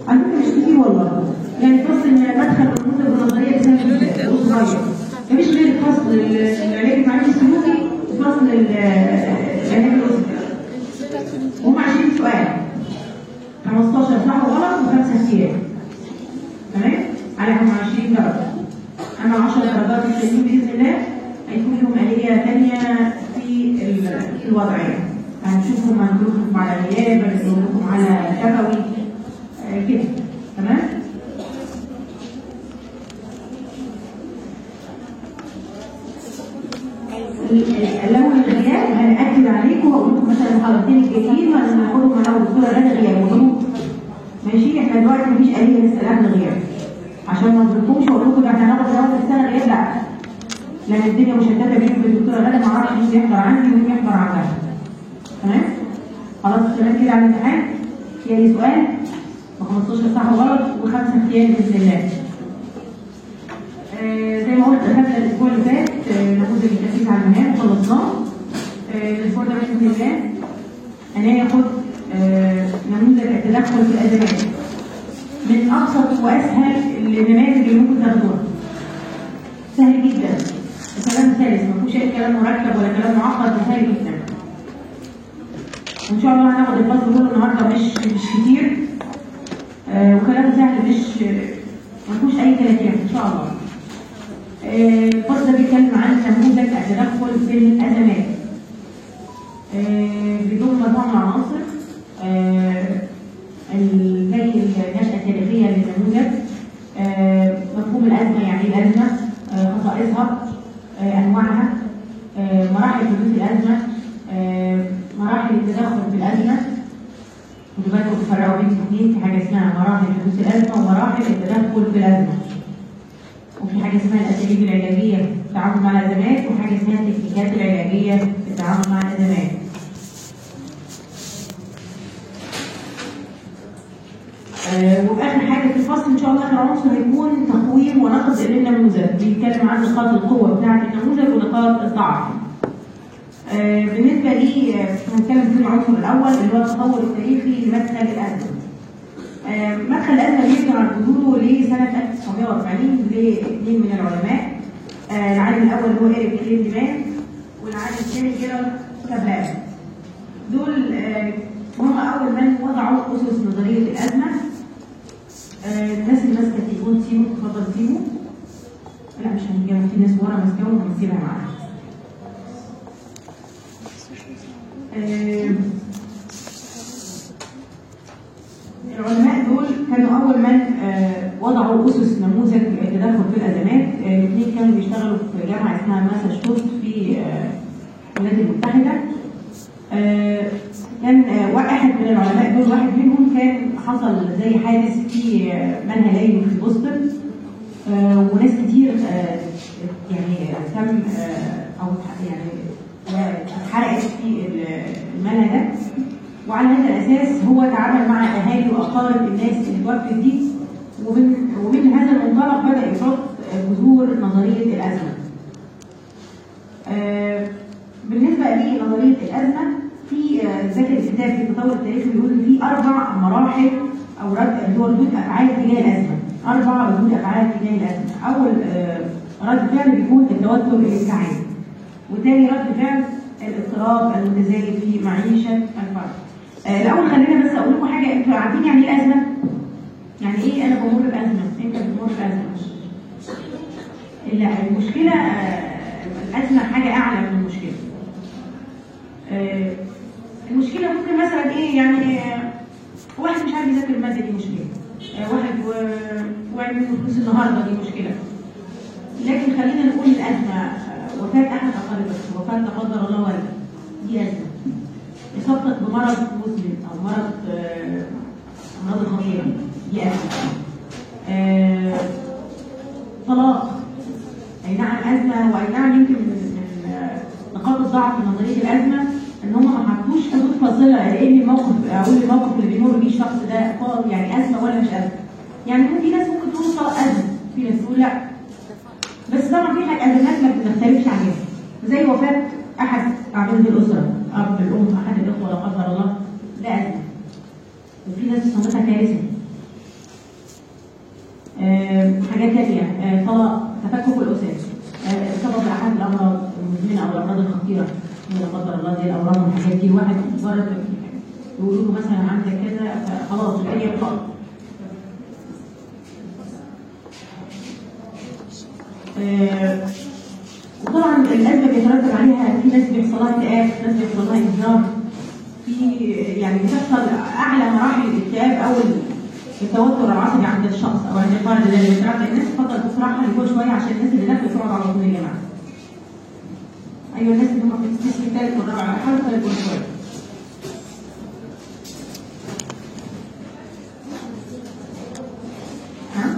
على فكره مش كتير والله يعني فصل مدخل النموذج النظريه بسبب صغير مفيش غير فصل العلاج المعرفي السلوكي وفصل العلاج الاسري هم 20 سؤال 15 صح وغلط وخمسه اختيار تمام عليهم 20 درجه اما 10 درجات التانيين باذن الله هيكون لهم آلية ثانية في ال- الوضعية هنشوفهم هنجربكم على غياب هنجربكم على شفوي آه، كده تمام لو الغياب هنأكد عليكم وأقول لكم مثلا المحاضرتين الجايين هناخدهم أنا والدكتورة رنا غياب وجروب ماشي احنا دلوقتي مفيش آلية لسه لها غياب عشان ما نظلمكمش واقول لكم ده احنا هناخد اول السنه غياب لا لان الدنيا مشتته بيني وبين الدكتوره غاده ما اعرفش مين بيحضر عندي ومين بيحضر عندها تمام خلاص تمام كده على الامتحان هي لي سؤال و15 صح وغلط وخمسه اختيار باذن الله آه، زي ما قلت اخذنا الاسبوع اللي فات آه، نموذج التركيز على المهام خلصناه آه، الاسبوع ده باذن الله هناخد آه، نموذج التدخل في الازمات من ابسط واسهل النماذج اللي ممكن تاخدوها سهل جدا كلام سلس ما فيهوش اي كلام مركب ولا كلام معقد ده سهل جدا وان شاء الله هناخد الفصل كله النهارده مش مش كتير آه وكلامه سهل مش ما فيهوش اي كلام ان شاء الله آه، الفصل ده بيتكلم عن نموذج التدخل في الازمات آه، بدون مجموعه من العناصر آه، ال- زي النشأة التاريخية للنموذج آه، مفهوم الأزمة يعني إيه الأزمة آه، خصائصها آه، أنواعها آه، مراحل حدوث الأزمة آه، مراحل التدخل في الأزمة خدوا بالكم بتفرقوا بين الاثنين في حاجة اسمها مراحل حدوث الأزمة ومراحل التدخل في الأزمة وفي حاجة اسمها الأساليب العلاجية في التعامل مع الأزمات وحاجة اسمها التكنيكات العلاجية في التعامل مع الأزمات آه، وفي اخر حاجه في الفصل ان شاء الله اخر عنصر هيكون تقويم ونقد للنموذج بيتكلم عن نقاط القوه بتاعه النموذج ونقاط الضعف. آه، بالنسبه لي آه، هنتكلم في العنصر الاول اللي هو التطور التاريخي لمدخل الازمه. آه، مدخل الازمه بيرجع جذوره لسنه 1940 لاثنين من العلماء آه، العالم الاول هو ايريك ليندمان والعالم الثاني جيرالد كابلان. دول آه، هم اول من وضعوا اسس نظريه الازمه آه، الناس اللي ماسكه التليفون سيبوا اتفضل سيبوا لا مش هنجيبها في ناس ورا ماسكاهم وهنسيبها معاها آه، العلماء دول كانوا اول من آه، وضعوا اسس نموذج التدخل في الازمات آه، الاثنين كانوا بيشتغلوا في جامعه اسمها ماساتشوست في آه، الولايات المتحده آه، كان آه، واحد من العلماء دول واحد منهم كان حصل زي حادث في آه، منهى ليلي في بوسطن آه، وناس كتير آه، يعني تم آه، او يعني آه، اتحرقت في المنهى ده وعلى هذا الاساس هو تعامل مع اهالي واقارب الناس اللي توفت دي ومن ومن هذا المنطلق بدا يحط آه، جذور نظريه الازمه. آه، بالنسبه لنظريه الازمه في آه، ذاكر الكتاب في التطور التاريخي بيقول ان في اربع مراحل او رد اللي هو ردود افعال تجاه الازمه اربع ردود افعال تجاه الازمه اول آه، رد فعل بيكون التوتر الانفعالي وتاني رد فعل الاضطراب المتزايد في معيشه الفرد آه، الاول خلينا بس اقول لكم حاجه انتوا عارفين يعني ايه ازمه يعني ايه انا بمر بازمه انت بتمر بازمه لا المشكله آه، الازمه حاجه اعلى من المشكله آه، المشكله ممكن مثلا ايه يعني آه، واحد مش عارف يذاكر الماده دي مشكله آه، واحد و- وقع منه فلوس النهارده دي مشكله لكن خلينا نقول الازمه آه، وفاه احد اقاربك وفاه لا قدر الله والد دي ازمه اصابتك بمرض مزمن او مرض آه، امراض خطيره دي ازمه آه، طلاق اي نعم ازمه واي نعم يمكن من من آه، نقاط الضعف في نظريه الازمه ان هم ما حطوش حدود فاصله لان الموقف اقول الموقف اللي بيمر بيه الشخص ده طال- يعني ازمه ولا مش ازمه يعني ممكن في ناس ممكن تقول طلاق ازمه في ناس تقول لا بس طبعا في حاجه ازمات ما بنختلفش عليها زي وفاه احد اعمده الاسره اب الام احد الاخوه لا قدر الله ده ازمه وفي ناس صمتها كارثه حاجات تانية آه، طلاق تفكك الاسر آه، سبب لاحد الامراض المزمنه او الامراض الخطيره لا قدر الله زي الاورام والحاجات دي واحد مجرد يقولوا له مثلا عندك كذا فخلاص الدنيا بتقف آه، وطبعا الازمه بيترتب عليها في ناس بيحصل لها اكتئاب في ناس بيحصل لها انهيار في يعني بتحصل اعلى مراحل الاكتئاب او التوتر العصبي عند الشخص او عند الفرد اللي بيترتب الناس تفضل تسرعها لكل شويه عشان الناس اللي داخله تقعد على طول يا جماعه ايوه الناس اللي هم في القسم الثالث والرابع حاول تقعد كل شويه ها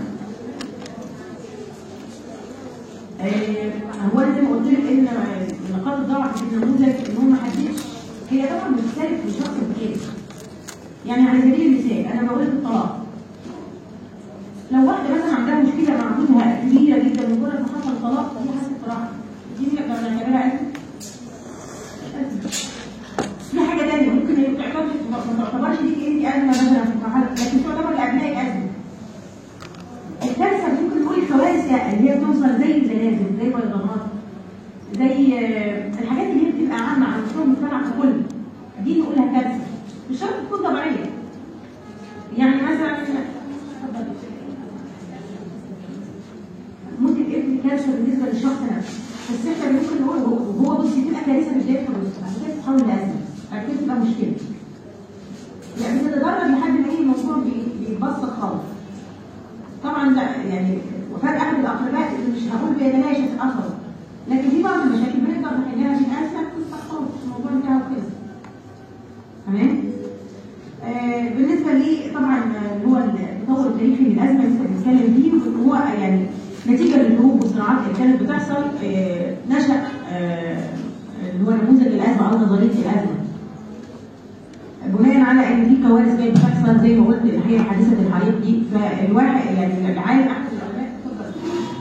آه، هو انا زي ما قلت لك ان نقاط الضعف في النموذج ان هو ما حدش هي طبعا بتختلف من شخص للتاني يعني على سبيل المثال انا بقول لك الطلاق لو واحده مثلا عندها مشكله مع جوزها كبيره جدا مجرد ما حصل طلاق دي حاسه راحه دي نقدر نعتبرها أزمة؟ في حاجه ثانيه ممكن هي تعتبر ما تعتبرش ليك انت ازمه مثلا في مرحله لكن تعتبر لابنائك ازمه الكارثه ممكن نقول الكوارث اللي هي بتوصل زي الزلازل زي فيضانات زي آه، الحاجات اللي هي بتبقى عامه على مستوى المجتمع ككل دي نقولها كارثه مش شرط تكون طبيعيه يعني مثلا موت الابن كارثه بالنسبه للشخص نفسه بس احنا ممكن نقول هو هو بص بتبقى كارثه مش دايما بص بعد كده تتحول لازمه بعد كده تبقى مشكله يعني بتتدرج لحد ما ايه الموضوع بي- بيتبسط خالص طبعا لا يعني وفاة احد الاقرباء اللي مش هقول بيتلاشى في الاثر لكن في بعض المشاكل بنقدر نحلها في الازمه بتبقى خالص الموضوع انتهى وكده تمام آه بالنسبه لي طبعا آه، اللي هو التطور التاريخي للازمه اللي لسه بنتكلم فيه هو يعني نتيجه للحروب والصراعات اللي كانت بتحصل آه نشا آه اللي هو نموذج الازمه او نظريه الازمه بناء على ان في كوارث كانت بتحصل زي ما قلت الحقيقه حادثه الحريق دي فالواحد يعني العالم احد العلماء اتفضل.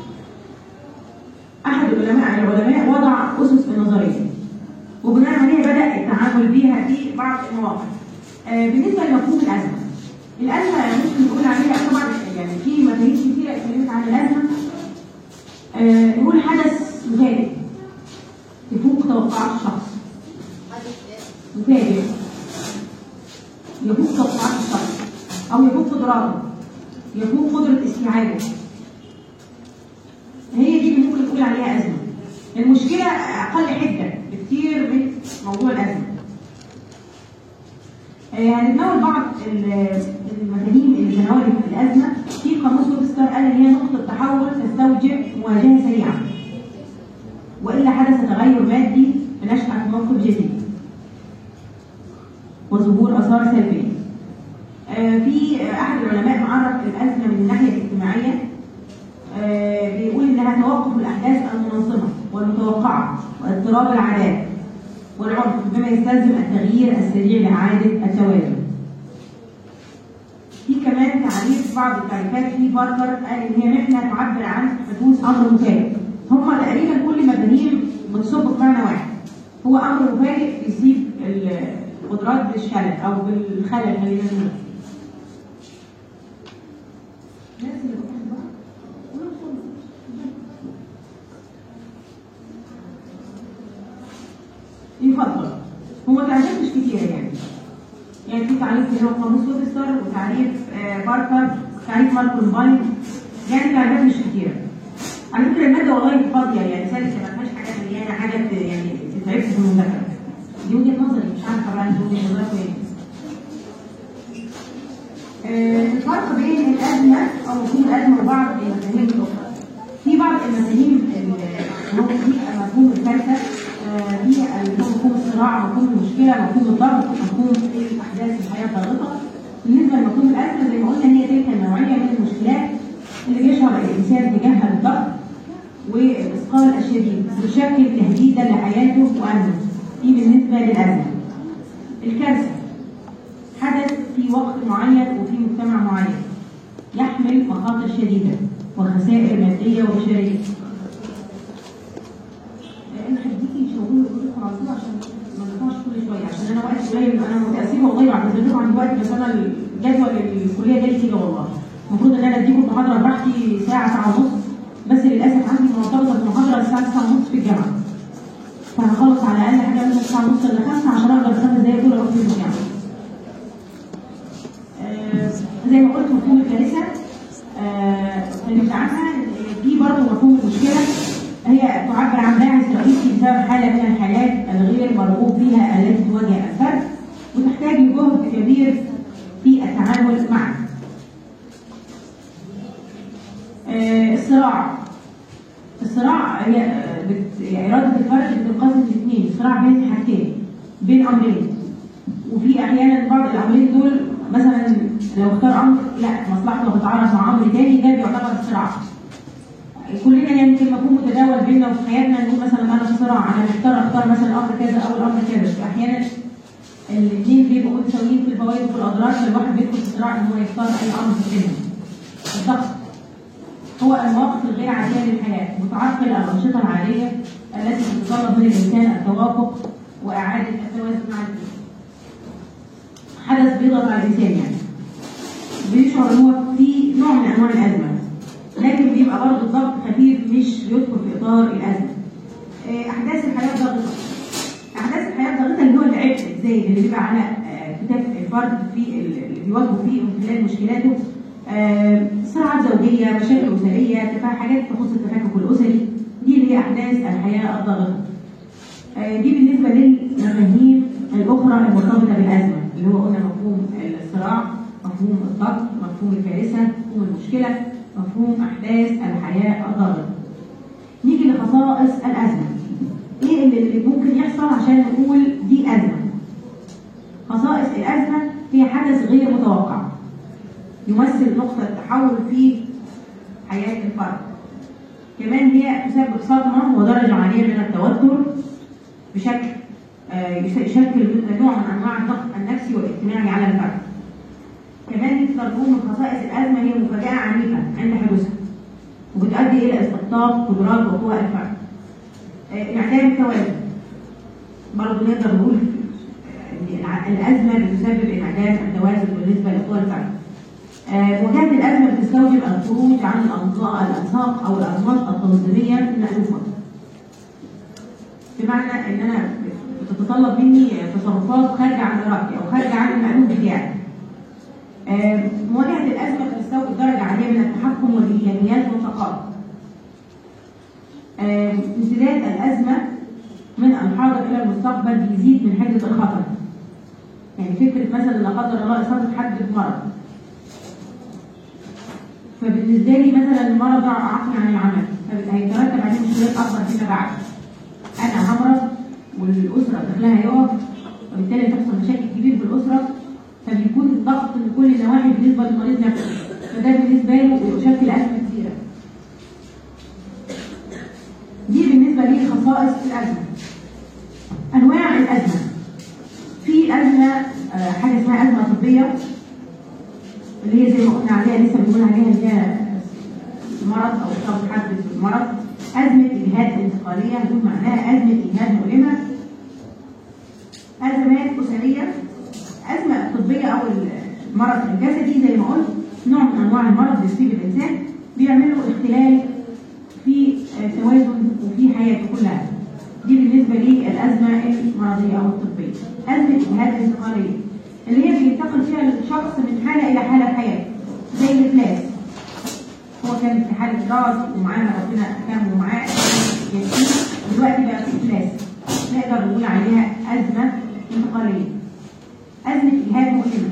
احد العلماء العلماء وضع اسس في النظريه وبناء عليها بدا التعامل بيها في بعض المواقف آه، بالنسبه لمفهوم الازمه الازمه ممكن نقول عليها طبعا يعني في مفاهيم كثيره اتكلمت عن الازمه آه، نقول حدث مفاجئ يفوق توقعات الشخص مفاجئ يفوق توقعات الشخص او يفوق قدراته يفوق قدره استيعابه هي دي اللي ممكن نقول عليها ازمه المشكله اقل حده بكتير من موضوع الازمه آه، هنتناول بعض ال- المفاهيم اللي تناولت في الازمه في قاموس ويبستر قال ان هي نقطه تحول تستوجب مواجهه سريعه والا حدث تغير مادي بنشأة موقف جديد وظهور اثار سلبيه آه، في آه، احد العلماء معرف الازمه من الناحيه الاجتماعيه آه، بيقول انها توقف الاحداث المنظمه والمتوقعه واضطراب العادات والعنف بما يستلزم التغيير السريع لاعاده التوازن. في كمان تعريف بعض التعريفات في باركر قال ان هي محنه تعبر عن حدوث امر مفاجئ. هم تقريبا كل مفاهيم بتصب في معنى واحد. هو امر مفاجئ بيصيب القدرات بالشلل او بالخلل خلينا نقول. الناس اللي بتحبها قولوا صوت. يفضل هو تعريف مش كتير يعني يعني في تعريف اللي هو قاموس ويبستر وتعريف آه، باركر تعريف ماركون باين يعني تعريفات مش كتيرة على فكرة المادة والله فاضية يعني سلسة ما فيهاش حاجات مليانة حاجات يعني تتعبش في المذاكرة دي وجهة نظري مش عارفة بقى انتوا وجهة نظركم ايه آه، الفرق بين الأزمة أو مفهوم الأزمة وبعض المفاهيم الأخرى. في بعض المفاهيم اللي هو في مفهوم الكارثة آه، في اللي هو مفهوم الصراع، مفهوم المشكلة، مفهوم الضغط، مفهوم الأحداث الحياة الضاغطة. بالنسبة لمفهوم الأزمة زي ما قلنا هي تلك النوعية من المشكلات اللي بيشعر الإنسان تجاهها بالضغط والإثقال الشديد بشكل تهديدا لحياته وأمنه. دي بالنسبة للأزمة. الكارثة حدث في وقت معين وفي مجتمع معين يحمل مخاطر شديدة وخسائر مادية وبشرية. أنا هديكي شغل وأقول لكم على طول عشان ما نطلعش كل شوية عشان أنا وقت قليل أنا متأسفة والله بعتذر لكم عن الوقت بس أنا الجدول الكلية جالي كده والله المفروض ان انا اديكم المحاضره براحتي ساعه ساعه ونص بس للاسف عندي مرتبطه بالمحاضره الساعه 9 ونص في الجامعه فهخلص على الاقل حاجه من الساعه ونص ل 5 عشان اقدر الخمس دقايق دول اروح فيهم الجامعه آه، زي ما قلت مفهوم الكارثه آه، اتكلمت عنها آه، في برضه مفهوم المشكله هي تعبر عن باعث رئيسي بسبب حاله من الحالات الغير مرغوب فيها التي تواجه الفرد وتحتاج لجهد كبير في التعامل معه. آه، الصراع الصراع هي آه، بت- يعني اراده الفرد بتنقسم لاثنين صراع بين حاجتين بين امرين وفي احيانا بعض الامرين دول مثلا لو اختار امر لا مصلحته بتتعارض مع امر تاني ده بيعتبر صراع كلنا يمكن مفهوم متداول بينا وفي حياتنا نقول مثلا انا في صراع انا محتار اختار مثلا امر كذا او الامر كذا احيانا الاثنين بيبقوا متساويين في الفوائد وفي الاضرار فالواحد بيدخل في صراع ان هو يختار اي امر بينهم الضغط هو المواقف الغير عاديه للحياه متعرقل الانشطه العاديه التي تتطلب من الانسان التوافق واعاده التوازن مع البيئه حدث بيضغط على الانسان يعني بيشعر ان هو في نوع من انواع الازمه لكن بيبقى برضه الضغط خفيف مش بيدخل في اطار الازمه آه، احداث الحياه ضاغطه احداث الحياه ضاغطه اللي هو العبء زي اللي بيبقى على آه، كتاف الفرد في ال- اللي بيواجهه فيه من خلال مشكلاته آه، صراعات زوجيه مشاكل اسريه تفاح حاجات تخص التفكك الاسري دي اللي هي احداث الحياه الضاغطه آه، دي بالنسبه للمفاهيم الاخرى المرتبطه بالازمه اللي هو قلنا مفهوم الصراع مفهوم الضغط مفهوم الكارثه مفهوم المشكله مفهوم احداث الحياه الضاغطه نيجي لخصائص الازمه ايه اللي اللي ممكن يحصل عشان نقول دي ازمه خصائص الازمه هي حدث غير متوقع يمثل نقطه تحول في حياه الفرد كمان هي تسبب صدمه ودرجه عاليه من التوتر بشكل آه، يش- يشكل نوع من انواع الضغط النفسي والاجتماعي على الفرد. كمان نقدر نقول من خصائص الازمه هي مفاجاه عنيفه عند حدوثها وبتؤدي الى استقطاب قدرات وقوى الفرد. آه، انعدام التوازن برضه نقدر نقول آه، ان الع- الازمه بتسبب انعدام التوازن بالنسبه لقوى الفرد. آه، مواجهه الازمه بتستوجب الخروج عن الأنظا- الانساق او الانماط التنظيميه المألوفه. بمعنى ان انا بتتطلب مني تصرفات خارجه عن ارادتي او خارجه عن المألوف بتاعي. آه، مواجهه الازمه بتستوجب درجه عاليه من التحكم والايجابيات والثقافه. آه، امتداد الازمه من الحاضر الى المستقبل بيزيد من حده الخطر. يعني فكره مثلا لا قدر الله اصابه حد بمرض. فبالنسبه لي مثلا المرض ده عقلي عن العمل فهيترتب عليه مشكلات اكبر فيما بعد. انا همرض والاسره دخلها يقف وبالتالي تحصل مشاكل كبير في الاسره فبيكون الضغط من كل النواحي بالنسبه للمريض نفسه فده بالنسبه له يشكل ازمه كبيره. دي بالنسبه لي خصائص الازمه. انواع الازمه. في ازمه آه، حاجه اسمها ازمه طبيه اللي هي زي ما قلنا عليها لسه بنقول عليها اللي هي مرض او اصابه حد بالمرض ازمه اجهاد انتقاليه هنقول معناها ازمه اجهاد مؤلمه ازمات اسريه ازمه طبيه او المرض الجسدي زي ما قلت نوع من انواع المرض بيصيب الانسان بيعمل له اختلال في آه، توازن وفي حياته كلها دي بالنسبه للازمه المرضيه او الطبيه ازمه اجهاد انتقاليه اللي هي بينتقل فيها الشخص من حاله الى حاله في حياته زي الافلاس هو كان في حاله ضعف ومعاه ربنا كان معاه يتيم دلوقتي بقى في افلاس نقدر نقول عليها ازمه انتقاليه ازمه اجهاد مؤلمه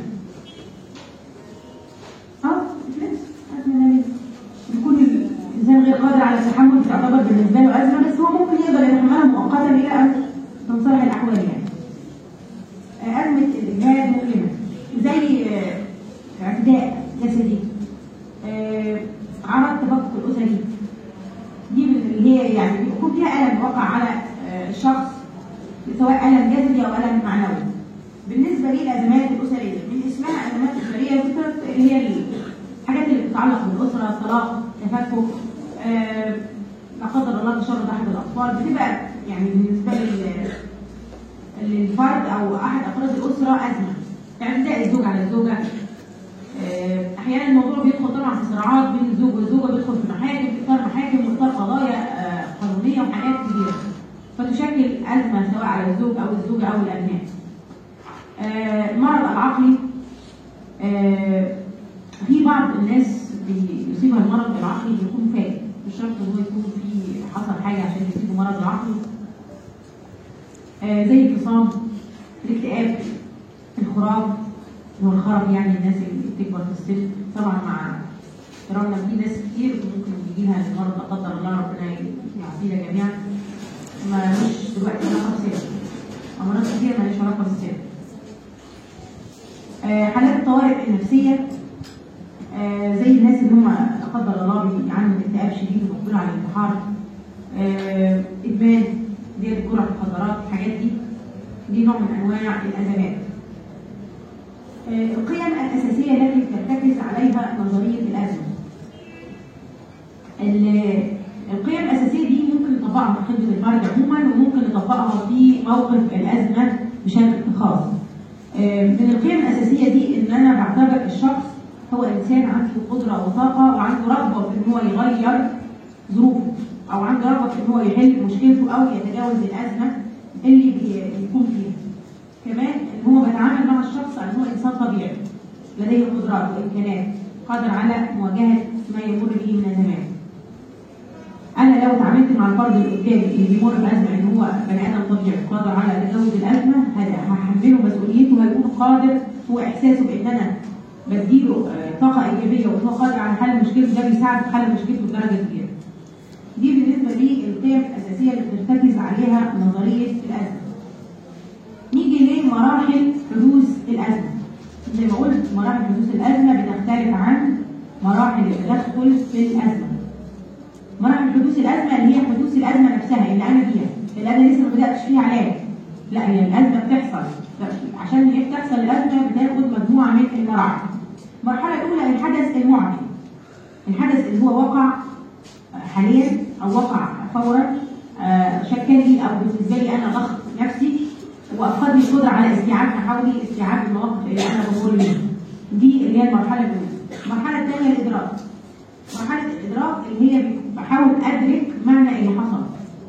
اه افلاس ازمه ماليه يكون الانسان غير قادر على التحمل تعتبر بالنسبه له ازمه بس هو ممكن يقدر يتحملها مؤقتا الى ان تنصلح الاحوال يعني أزمة الإجهاد مؤلمة زي آه، اعتداء جسدي آه، عرض تفكك الأسري دي من اللي هي يعني بيكون فيها ألم وقع على آه، الشخص سواء ألم جسدي أو ألم معنوي بالنسبة للأزمات الأسرية من اسمها أزمات أسرية ذكرت اللي هي الحاجات اللي بتتعلق بالأسرة الطلاق تفكك آه، لا قدر الله تشرد أحد الأطفال بتبقى يعني بالنسبة لل للفرد او احد افراد الاسره ازمه اعتداء الزوج على الزوجه آه، آه، احيانا الموضوع بيدخل طبعا في صراعات بين الزوج والزوجه بيدخل في محاكم في اطار محاكم واطار قضايا آه، قانونيه وحاجات كبيره فتشكل ازمه سواء على الزوج او الزوجه او الابناء. آه، المرض العقلي آه، في بعض الناس بيصيبها المرض العقلي بيكون فاهم مش شرط ان هو يكون في حصل حاجه عشان يصيبه مرض العقلي آه، زي الفصام الاكتئاب الخراب اللي هو الخرب يعني الناس اللي بتكبر في السن طبعا مع احترامنا في ناس كتير ممكن يجي لها المرض لا قدر الله ربنا يعافينا جميعا ما مش دلوقتي علاقه بسن امراض كتير مالهاش علاقه بالسن آه، حالات الطوارئ النفسيه آه، زي الناس اللي هم لا قدر الله بيعانوا من اكتئاب شديد ومقبول على الانتحار آه، ادمان زي الجرعه المخدرات الحاجات دي دي نوع من انواع الازمات آه، القيم الاساسيه التي ترتكز عليها نظريه الازمه ال- القيم الاساسيه دي ممكن نطبقها في خدمه الفرد عموما وممكن نطبقها في موقف الازمه بشكل خاص آه، من القيم الاساسيه دي ان انا بعتبر الشخص هو انسان عنده قدره وطاقه وعنده رغبه في ان هو يغير ظروفه او عنده رغبه في ان هو يحل مشكلته او يتجاوز الازمه اللي بي- بيكون فيها. كمان ان هو بيتعامل مع الشخص على ان هو انسان طبيعي لديه قدرات وامكانات قادر على مواجهه ما يمر به من ازمات. انا لو اتعاملت مع الفرد اللي قدامي اللي بيمر بازمه ان هو بني ادم طبيعي قادر على تجاوز الازمه هد- هحمله مسؤوليته وهيكون قادر هو احساسه بان انا بديله آه، طاقه ايجابيه وان هو قادر على حل مشكلته ده بيساعد في حل مشكلته بدرجه كبيره. دي بالنسبه للقيم الاساسيه اللي بترتكز عليها نظريه الازمه. نيجي لمراحل حدوث الازمه. زي ما قلت مراحل حدوث الازمه بتختلف عن مراحل التدخل في الازمه. مراحل حدوث الازمه اللي هي حدوث الازمه نفسها اللي انا فيها اللي انا لسه ما بداتش فيها علاج لا هي الازمه بتحصل عشان هي بتحصل الازمه بتاخد مجموعه من المراحل المرحله الاولى الحدث المعدي الحدث اللي هو وقع حاليا او وقع فورا آه، شكل لي او بالنسبه لي انا ضغط نفسي وافقد لي القدره على استيعاب تحولي استيعاب المواقف اللي انا بمر بيها دي اللي هي المرحله الاولى المرحله الثانيه الادراك مرحلة الإدراك اللي هي بحاول أدرك معنى اللي حصل.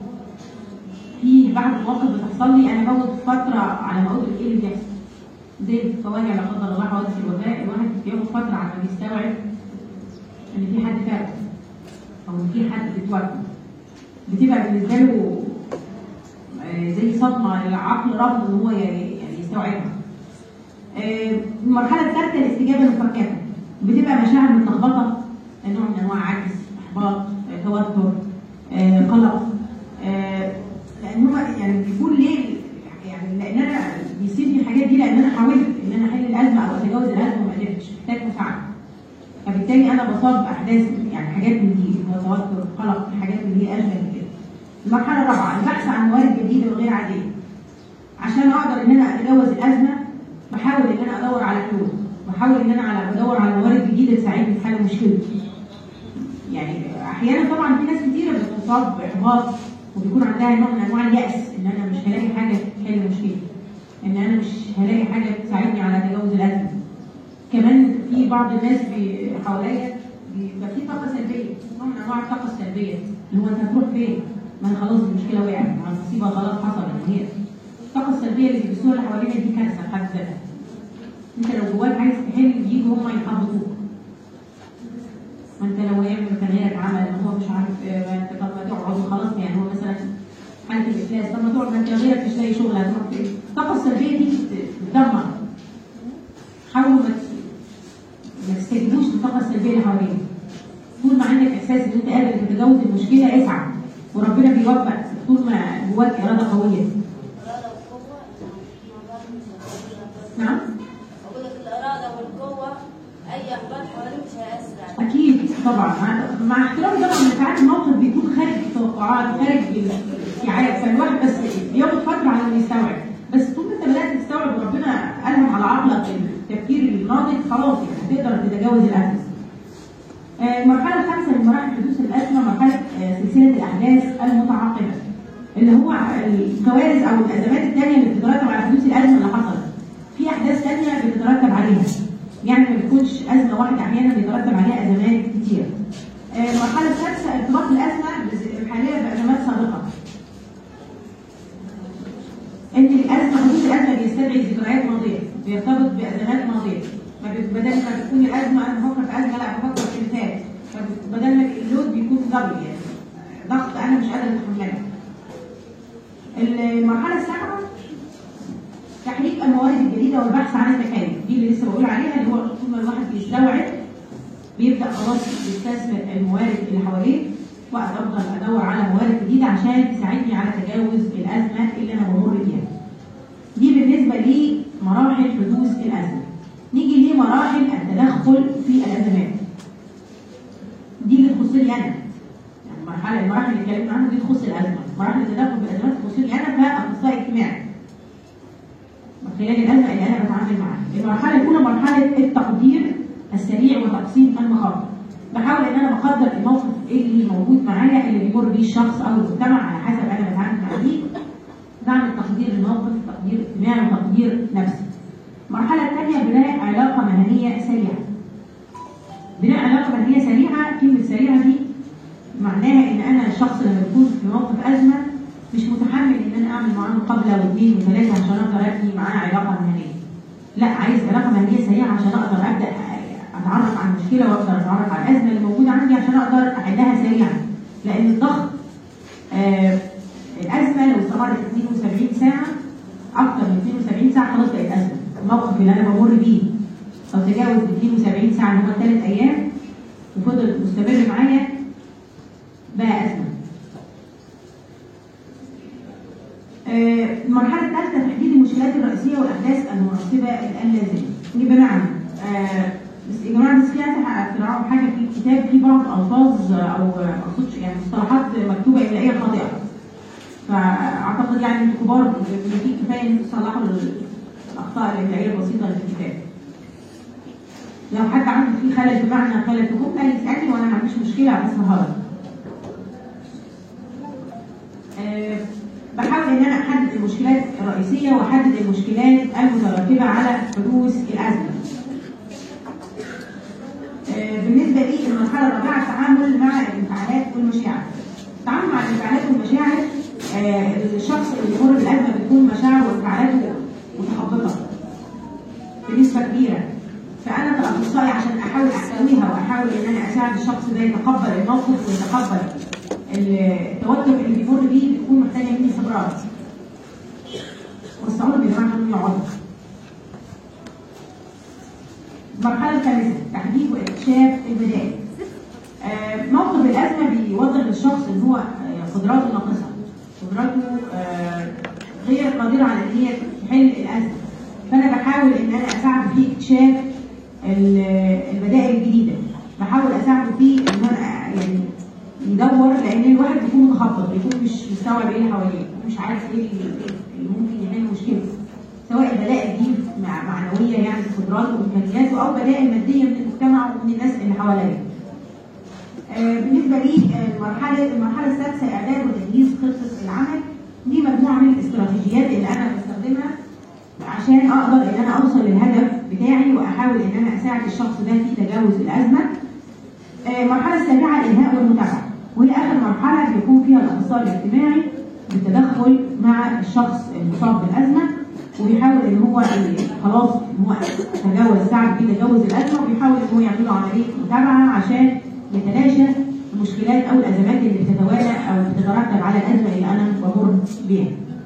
في بعض المواقف بتحصل لي أنا بقعد فترة على ما أدرك إيه اللي بيحصل. زي الفواجع لا قدر الله حوادث الوفاة، الواحد بياخد فترة على ما بيستوعب إن في حد فات أو إن في حد اتوفى. بتبقى بالنسبة له آه، زي صدمة للعقل رفض إن هو ي- يعني يستوعبها. آه، المرحلة الثالثة الاستجابة المفككة. بتبقى مشاعر متلخبطة نوع من انواع عجز احباط آه، توتر آه، قلق آه، لان هو يعني بيكون ليه يعني لان انا بيصيبني الحاجات دي لان انا حاولت ان انا احل الازمه او اتجاوز الازمه وما قدرتش محتاج مساعده فبالتالي انا بصاب باحداث يعني حاجات من دي اللي هو توتر قلق حاجات من دي اشبه من كده المرحله الرابعه البحث عن موارد جديده وغير عاديه عشان اقدر ان انا اتجاوز الازمه بحاول ان انا ادور على حلول بحاول ان انا على بدور على موارد جديده تساعدني في حل مشكلتي يعني احيانا طبعا في ناس كتيره بتصاب باحباط وبيكون عندها نوع من انواع الياس ان انا مش هلاقي حاجه تحل مشكلتي ان انا مش هلاقي حاجه تساعدني على تجاوز الازمه كمان في بعض الناس بي- حواليا بيبقى في طاقه سلبيه نوع من انواع الطاقه السلبيه اللي هو انت هتروح فين؟ ما أنا خلاص المشكله وقعت ما المصيبه خلاص حصلت هي الطاقه السلبيه اللي بيلبسوها اللي حوالينا دي كارثه في حد ذاتها انت لو جواك عايز تحل يجوا هم يحبطوك ما انت لو يعمل كان غيرك عمل ان هو مش عارف اه، ما انت طب ما تقعد وخلاص يعني هو مثلا حاله الافلاس طب ما تقعد ما انت غيرك مش لاقي شغل هتروح فين؟ الطاقه السلبيه دي بت- بتدمر حاولوا ما ت- ما تستجيبوش للطاقه السلبيه اللي حواليك طول ما عندك احساس ان انت قادر تتجاوز المشكله اسعى وربنا بيوفق طول ما جواك اراده قويه الإرادة والقوة مع بعض مش نعم أقول لك الإرادة والقوة أي أحباط حواليه مش هيأثر عليه اكيد طبعا مع- مع احترامي طبعا ان ساعات الموقف بيكون خارج التوقعات خارج الاستيعاب فالواحد بس بياخد فتره على ما يستوعب بس طول ما انت بدات تستوعب وربنا الهم على عقلك التفكير الناضج خلاص يعني تقدر تتجاوز الازمه. آه، المرحله الخامسه من مراحل حدوث الازمه مرحله آه، سلسله الاحداث المتعاقبه اللي هو الكوارث او الازمات الثانيه اللي بتترتب على حدوث الازمه اللي حصلت. في احداث ثانيه بتترتب عليها. يعني ما بتكونش ازمه واحده احيانا بيترتب عليها ازمات كتير. آه، المرحله السادسه ارتباط الازمه بز- الحاليه بازمات سابقه. ان الازمه حدوث الازمه بيستدعي ذكريات ماضيه بيرتبط بازمات ماضيه ما بي- بدل ما تكون الازمه انا بفكر في ازمه لا بفكر في اللي فات فبدل ما اللود بيكون دبل يعني ضغط انا مش قادر اتحمله المرحله السابعه تحريك الموارد الجديده والبحث عن التكاليف دي اللي لسه بقول عليها اللي هو طول ما الواحد بيستوعب بيبدا خلاص يستثمر الموارد اللي حواليه وقت افضل ادور على موارد جديده عشان تساعدني على تجاوز الازمه اللي انا بمر بيها. دي بالنسبه لمراحل حدوث الازمه. نيجي لمراحل التدخل في الازمات. دي اللي تخصني انا. يعني المرحله المراحل اللي اتكلمنا عنها دي تخص الازمه، مراحل التدخل في الازمات تخصني انا كاخصائي اجتماعي. من خلال الازمه اللي انا بتعامل معاها. المرحله الاولى مرحله التقدير السريع وتقسيم المخاطر. بحاول ان انا بقدر الموقف ايه اللي موجود معايا اللي بيمر بيه الشخص او المجتمع على حسب انا بتعامل مع مين. بعمل تقدير الموقف، تقدير اجتماعي وتقدير نفسي. المرحله الثانيه بناء علاقه مهنيه سريعه. بناء علاقه مهنيه سريعه، كلمه سريعه دي معناها ان انا الشخص لما يكون في موقف ازمه مش متحمل ان انا اعمل معاه مقابله واثنين وثلاثه عشان اقدر ابني معاه علاقه مهنيه. لا عايز علاقه مهنيه سريعه عشان اقدر ابدا اتعرف على المشكله واقدر اتعرف على الازمه اللي موجوده عندي عشان اقدر احلها سريعا. لان الضغط آه الازمه لو استمرت 72 ساعه اكتر من 72 ساعه خلاص بقت ازمه. الموقف اللي انا بمر بيه لو تجاوز ال 72 ساعه اللي هم ثلاث ايام وفضل مستمر معايا بقى ازمه. آه، المرحلة الثالثة تحديد المشكلات الرئيسية والأحداث المناسبة اللازمة. بمعنى آه، بس يا جماعة بس في عايزة اختراعوا حاجة في الكتاب في بعض ألفاظ أو ما أقصدش يعني مصطلحات مكتوبة إملائيا خاطئة. فأعتقد يعني أنتوا كبار في كفاية إن تصلحوا الأخطاء الإملائية البسيطة اللي في الكتاب. لو حد عنده فيه خلل بمعنى خلل في جملة يسألني وأنا ما عنديش مشكلة أسمعها له. آه، بحاول ان انا احدد المشكلات الرئيسيه واحدد المشكلات المترتبه على حدوث الازمه. آه، بالنسبه لي المرحله الرابعه التعامل مع الانفعالات والمشاعر. التعامل مع الانفعالات والمشاعر آه، الشخص اللي بيمر بالازمه بتكون مشاعره وانفعالاته متخبطه بنسبه كبيره. فانا كاخصائي عشان احاول احتويها واحاول ان انا اساعد الشخص ده يتقبل الموقف ويتقبل التوتر اللي بيمر بيه بتكون محتاجه مني خبرات. وصعود يا جماعه عشان يقعدوا. المرحله الثالثه تحديد واكتشاف البدائل. آه، موقف الازمه بيوضح للشخص ان هو آه، قدراته ناقصه. قدراته آه، غير قادره على ان هي تحل الازمه. فانا بحاول ان انا اساعده في اكتشاف ال- البدائل الجديده. بحاول اساعده في ان انا يعني يدور لان الواحد بيكون متخبط بيكون مش مستوعب ايه اللي حواليه مش عارف ايه اللي اللي ممكن يحل مشكلته سواء البدائل دي مع معنويه يعني قدراته وامكانياته او بدائل ماديه من المجتمع ومن الناس اللي حواليه. آه، بالنسبه لي آه، المرحله المرحله السادسه اعداد وتجهيز خطه العمل دي مجموعه من الاستراتيجيات اللي انا بستخدمها عشان اقدر ان انا اوصل للهدف بتاعي واحاول ان انا اساعد الشخص ده في تجاوز الازمه. آه، المرحله السابعه الانهاء والمتابعه وهي اخر مرحله بيكون فيها الاخصائي الاجتماعي بالتدخل مع الشخص المصاب بالازمه وبيحاول ان هو ي- خلاص ان هو تجاوز ساعد في تجاوز الازمه وبيحاول ان هو يعمل له عمليه متابعه عشان يتلاشى المشكلات او الازمات اللي بتتوالى او بتترتب على الازمه اللي انا بمر بيها.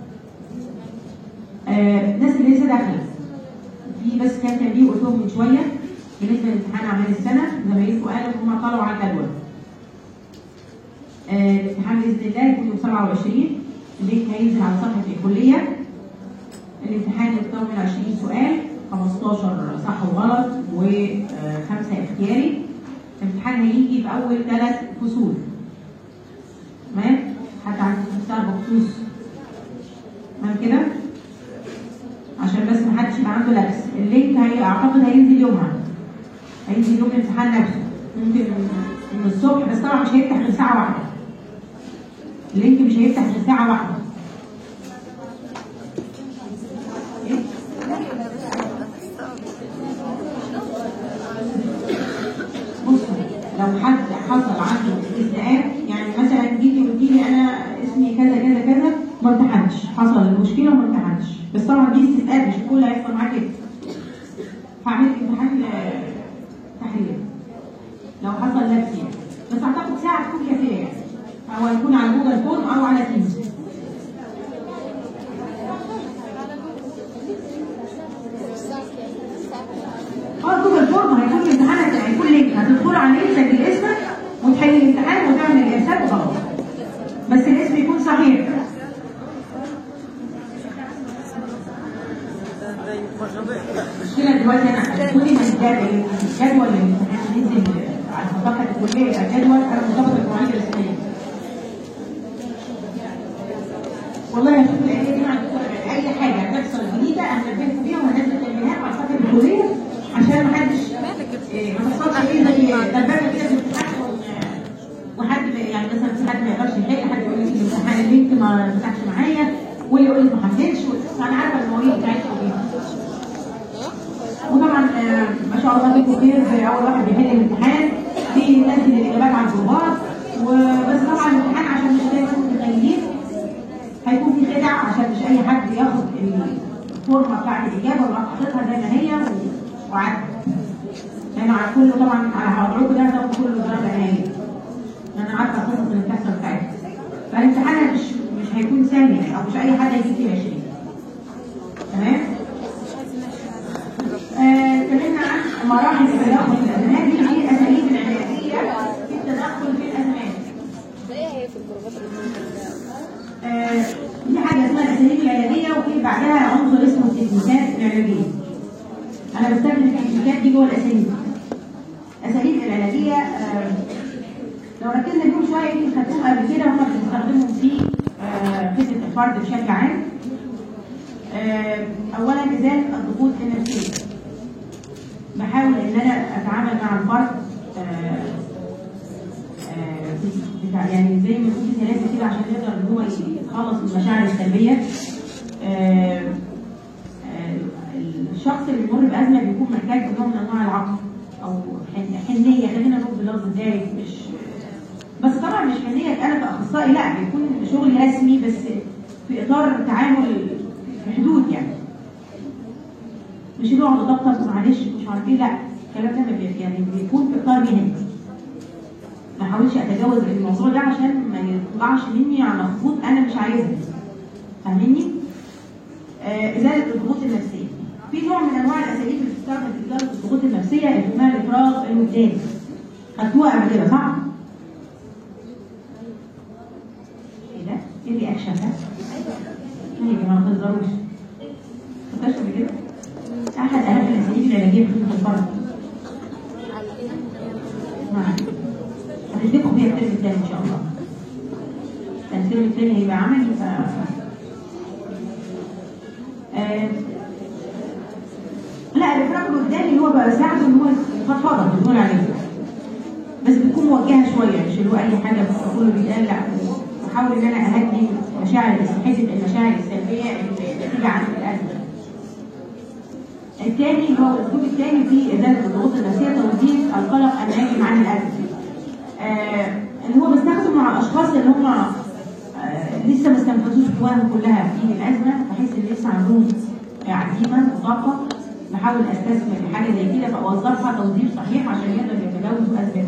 آه، الناس اللي لسه داخله في بس كان تنبيه قلتهم من شويه بالنسبه لامتحان اعمال السنه زمايلكم قالوا هم طلعوا على الجدول. آه، الامتحان باذن الله يكون يوم 27 اللينك هينزل على صفحه الكليه. الامتحان يتكون من 20 سؤال 15 صح وغلط وخمسه اختياري. الامتحان هيجي في اول ثلاث فصول. تمام؟ حتى عنده مختار بخصوص تمام كده؟ عشان بس ما حدش يبقى عنده لبس اللينك هي اعتقد هينزل يومها هينزل يوم الامتحان نفسه ممكن من الصبح بس طبعا مش هيفتح غير ساعه واحده اللينك مش هيفتح غير ساعه واحده إيه؟ لو حد حصل عنده استثناءات يعني مثلا جيتي قلتي لي انا اسمي كذا كذا كذا ما امتحنتش حصل المشكله وما امتحنتش بس طبعا دي استثناءات مش كل هيحصل معاك كده هعمل لك امتحان آه، تحرير لو حصل لبس يعني بس اعتقد ساعه تكون كافيه يعني او هيكون على جوجل فورم او على تيمز اه جوجل فورم هيكون الامتحان هيكون لينك هتدخل عليه تسجل اسمك وتحل الامتحان وتعمل الارسال وخلاص بس الاسم يكون صحيح المشكله دلوقتي انا هتقولي من الجدول الجدول الامتحان نزل على صفحه الكليه يبقى جدول على مطابقه المواعيد الرسميه والله يا شوف الايام دي عندكم اي حاجه هتحصل جديده هنبهكم بيها وهننزل تنبيهات على صفحه الكليه عشان ما حدش إيه، ما تحصلش ايه زي دبابه كده في الامتحان ون- وحد يعني مثلا في حد ما يقدرش يحل حد يقول لك الامتحان اللينك ما فتحش معايا واللي يقول لك ما حلتش فانا عارفه المواعيد بتاعتكم ايه وطبعا آه، ما شاء الله فيكم خير زي اول واحد بيحل الامتحان بينزل الاجابات على الجروبات وبس طبعا الامتحان عشان مش زي ما انتم متخيلين هيكون في خدع عشان مش اي حد ياخد الفورمه بتاعت الاجابه ويروح حاططها زي ما هي و- وعدى لان على كله طبعا على هقعدكم ده هتاخد كله درجه نهائيه انا عارفه القصص اللي بتحصل بتاعتها فالامتحان مش مش هيكون سهل يعني او مش اي حد هيجيب فيه 20 تمام آه، اتكلمنا عن مراحل التدخل في الازمات دي هي الاساليب العلاجيه في التدخل في الازمات آه، في حاجه اسمها الاساليب العلاجيه وفي بعدها عنصر اسمه التكنيكات العلاجيه انا بستخدم التكنيكات دي جوه الاساليب الاساليب العلاجيه آه، لو ركزنا فيهم شويه يمكن خدتهم قبل كده هم بنستخدمهم في آه، خدمه الفرد بشكل عام آه، اولا ازاله الضغوط النفسيه بحاول ان انا اتعامل مع الفرد آه، آه، بتاع يعني زي ما يكون في سلاسل كده عشان يقدر ان هو يتخلص من المشاعر السلبيه آه، آه، الشخص اللي بيمر بازمه بيكون محتاج نوع من انواع العطف او حن- حنيه خلينا نقول باللفظ الدارج مش بس طبعا مش حنيه انا كاخصائي لا بيكون شغلي رسمي بس في اطار تعامل بحدود يعني مش اللي هو اقعد اضغط معلش مش عارف ايه لا الكلام ده ما بي- يعني بيكون في اطار مهني ما احاولش اتجاوز الموضوع ده عشان ما يطلعش مني على خطوط انا مش عايزها فاهمني؟ آه ازاله الضغوط النفسيه في نوع من انواع الاساليب اللي بتستخدم في ازاله الضغوط النفسيه اللي اسمها الافراغ الوجداني خدتوها قبل كده صح؟ ايه ده؟ ايه الرياكشن ده؟ ايه يا جماعه ما تهزروش خدتهاش قبل كده؟ احد اهم الاساليب العلاجيه في خدمه الفرد نعم هتديكم فيها الترم الثاني ان شاء الله الترم الثاني هيبقى عملي ف آه، لا الافراج الوجداني هو بقى ساعده ان هو يفضفض بنقول عليه بس بتكون موجهه شويه مش اللي هو اي حاجه كله بيتقال لا بحاول ان انا اهدي مشاعر حته المشاعر السلبيه اللي بتيجي عن الازمه الثاني هو الاسلوب الثاني في ازاله الضغوط النفسيه توظيف القلق الناتج عن الازمه آه اللي هو بستخدمه مع الاشخاص اللي هم آه لسه ما استنفذوش قواهم كلها في الازمه بحيث ان لسه عندهم عزيمه وطاقه بحاول استثمر في حاجه زي كده فاوظفها توظيف صحيح عشان يقدر يتجاوز ازمته.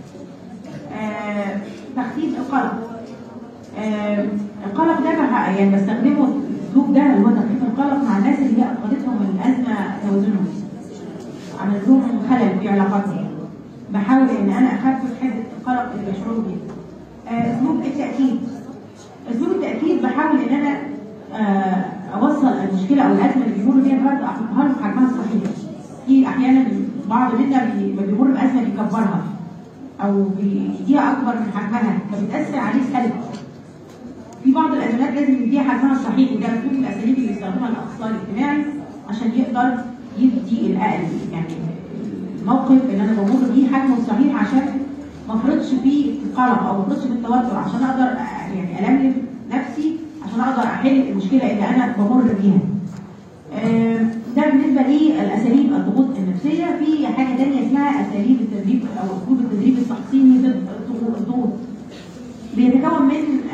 آه تخفيف القلق. آه القلق ده بح- يعني بستخدمه الاسلوب ده اللي هو تخفيف القلق مع الناس اللي هي افقدتهم من الازمه توازنهم. عملت لهم خلل في علاقاتهم. بحاول ان انا اخفف حده القلق اللي بيشعروا بيه. آه، اسلوب التاكيد. اسلوب التاكيد بحاول ان انا آه، اوصل المشكله او الازمه اللي بيمر بيها الفرد احطها له في حجمها الصحيح. في احيانا بعض منا بي- لما بيمر بازمه بيكبرها او بيديها اكبر من حجمها فبتاثر عليه سلب. في بعض الازمات لازم يديها حجمها الصحيح وده اسلوب من الاساليب اللي بيستخدمها الاخصائي الاجتماعي عشان يقدر يدي الاقل يعني الموقف اللي انا بمر بيه حجمه الصحيح عشان ما افرطش فيه القلق او ما افرطش في التوتر عشان اقدر أ- يعني الملم نفسي عشان اقدر احل المشكله اللي انا بمر بيها. آم، ده بالنسبه لي الاساليب الضغوط النفسيه في حاجه ثانيه اسمها اساليب التدريب او اسلوب التدريب الصحي.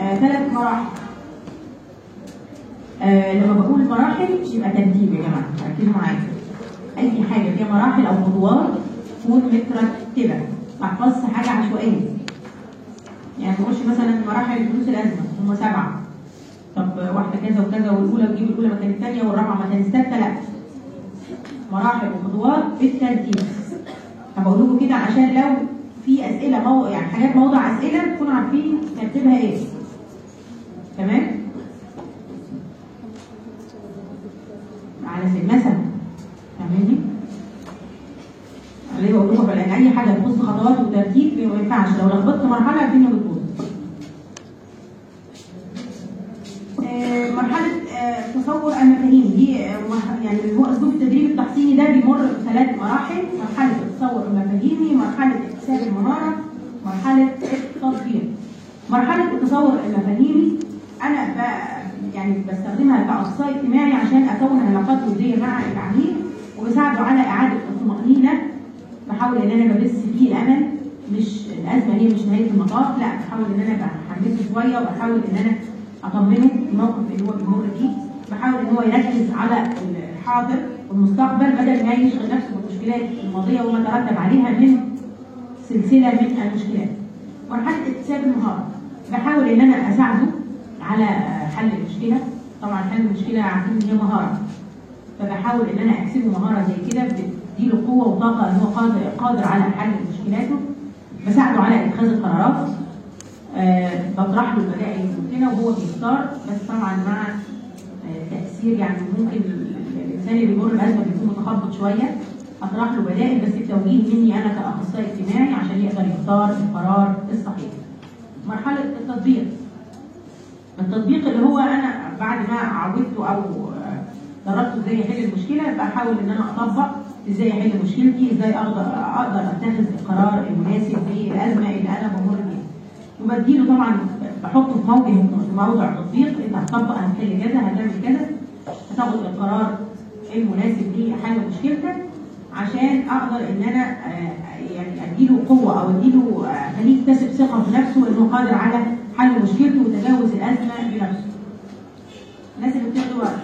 ثلاث مراحل آه لما بقول مراحل يبقى ترتيب يا جماعه ركزوا معايا اي حاجه فيها مراحل او خطوات تكون مترتبه ما احفظش حاجه عشوائيه يعني ما اقولش مثلا مراحل فلوس الازمه هم سبعه طب واحده كذا وكذا والاولى وتجيب الاولى مكان الثانيه والرابعه مكان الثالثه لا مراحل وخطوات بالترتيب فبقول لكم كده عشان لو في اسئله مو... يعني حاجات موضع اسئله تكونوا عارفين ترتيبها ايه تمام على سبيل مثلا فاهمني اللي بقول لكم لان اي حاجه تخص خطوات وترتيب ما ينفعش لو لخبطت مرحله الدنيا بتبوظ آه، مرحله آه، تصور المفاهيم دي آه، مح- يعني اللي هو اسلوب التدريب التحصيني ده بيمر بثلاث مراحل مرحله التصور المفاهيمي مرحله اكتساب المهاره مرحله التطبيق مرحله التصور المفاهيمي انا ب... يعني بستخدمها كاخصائي اجتماعي عشان اكون علاقات وديه مع العميل وبساعده على اعاده الطمانينه بحاول ان انا ببث فيه الامل مش الازمه هي مش نهايه المطاف لا بحاول ان انا بحمسه شويه وبحاول ان انا اطمنه الموقف اللي هو بيمر فيه بحاول ان هو يركز على الحاضر والمستقبل بدل ما يشغل نفسه بالمشكلات الماضيه وما ترتب عليها من سلسله من المشكلات. مرحله اكتساب المهاره بحاول ان انا اساعده على حل المشكله طبعا حل المشكله عارفين ان هي مهاره فبحاول ان انا اكسبه مهاره زي كده بتديله قوه وطاقه ان هو قادر قادر على حل مشكلاته بساعده على اتخاذ القرارات آه بطرح له البدائل الممكنه وهو بيختار بس طبعا مع آه تاثير يعني ممكن ال- الانسان اللي بيمر بازمه بيكون متخبط شويه اطرح له بدائل بس بتوجيه مني انا كاخصائي اجتماعي عشان يقدر يختار القرار الصحيح. مرحله التطبيق التطبيق اللي هو انا بعد ما عودته او آه، دربته ازاي يحل المشكله بحاول ان انا اطبق ازاي احل مشكلتي ازاي اقدر اقدر اتخذ القرار المناسب في الازمه اللي انا بمر بيها وبديله طبعا بحطه في موضع في موضع تطبيق انت هتطبق هتحل كذا هتعمل كذا هتاخد القرار المناسب لحل مشكلتك عشان اقدر ان انا آه، يعني اديله قوه او اديله آه، اخليه يكتسب ثقه في نفسه انه قادر على حل مشكلته وتجاوز الازمه بنفسه. الناس اللي بتاخدوا وقت.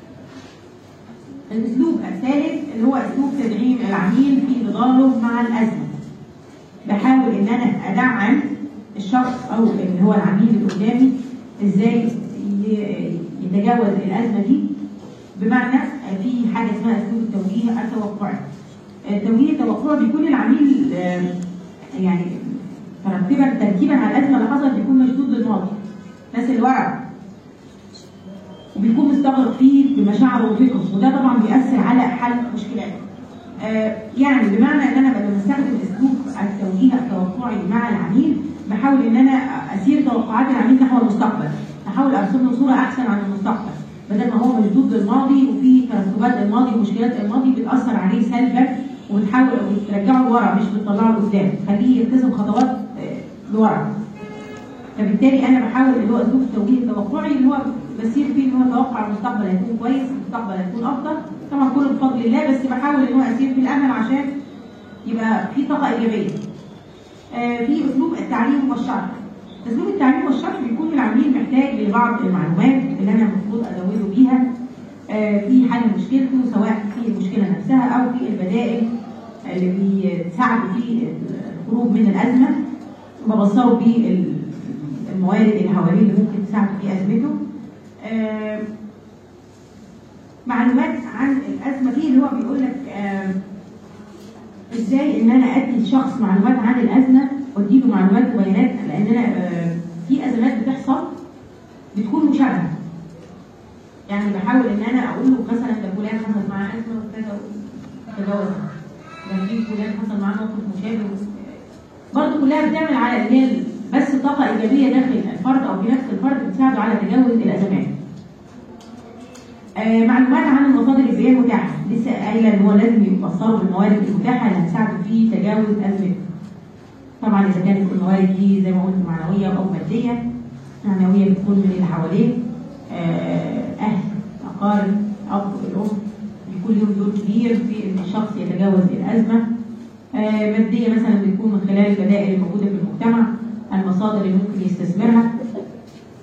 الاسلوب الثالث اللي هو اسلوب تدعيم العميل في نضاله مع الازمه. بحاول ان انا ادعم الشخص او اللي هو العميل اللي قدامي ازاي ي- يتجاوز الازمه دي بمعنى في حاجه اسمها اسلوب التوجيه التوقعي. التوجيه التوقعي بيكون العميل آه، يعني ترتيبا ترتيبا على الازمه اللي حصلت بيكون مشدود للماضي. الناس اللي ورا وبيكون مستغرق فيه بمشاعره وفكره وده طبعا بيأثر على حل مشكلاته. آه، يعني بمعنى ان انا لما بستخدم اسلوب التوجيه التوقعي مع العميل بحاول ان انا اسير توقعات العميل نحو المستقبل، احاول ارسم له صوره احسن عن المستقبل، بدل ما هو مشدود للماضي وفي ترتبات الماضي ومشكلات الماضي بتاثر عليه سلبا وبتحاول بترجعه لورا مش بتطلعه لقدام، تخليه يلتزم خطوات آه، لورا. فبالتالي انا بحاول اللي هو اسلوب التوجيه التوقعي اللي هو بسير فيه ان هو اتوقع المستقبل هيكون كويس المستقبل هيكون افضل طبعا كله بفضل الله بس بحاول ان هو اسير في الامل عشان يبقى في طاقه ايجابيه. آه في اسلوب التعليم والشرح. اسلوب التعليم والشرح بيكون العميل محتاج لبعض المعلومات اللي انا المفروض ازوده بيها آه في حل مشكلته سواء في المشكله نفسها او في البدائل اللي بتساعده في الخروج من الازمه ببصره بالموارد اللي حواليه اللي ممكن تساعده في ازمته آه، معلومات عن الازمه فيه اللي هو بيقول لك آه، ازاي ان انا ادي الشخص معلومات عن الازمه واديله معلومات وبيانات لان انا آه، في ازمات بتحصل بتكون مشابهه يعني بحاول ان انا اقول له مثلا ده فلان حصل معاه ازمه وكذا وتجاوزها ده في فلان حصل معاه موقف مشابه برضه كلها بتعمل على ان هي بس طاقه ايجابيه داخل الفرد او في نفس الفرد بتساعده على تجاوز الازمات. آه معلومات عن المصادر البيئيه المتاحه، لسه قايله ان هو لازم يوصله بالموارد المتاحه اللي هتساعده في تجاوز ازمته. طبعا اذا كانت الموارد دي زي ما قلت معنويه او ماديه، معنويه بتكون من اللي حواليه آه اهل، اقارب، اب، الام بيكون لهم دور كبير في ان الشخص يتجاوز الازمه. آه، مادية مثلا بتكون من خلال البدائل الموجودة في المجتمع المصادر اللي ممكن يستثمرها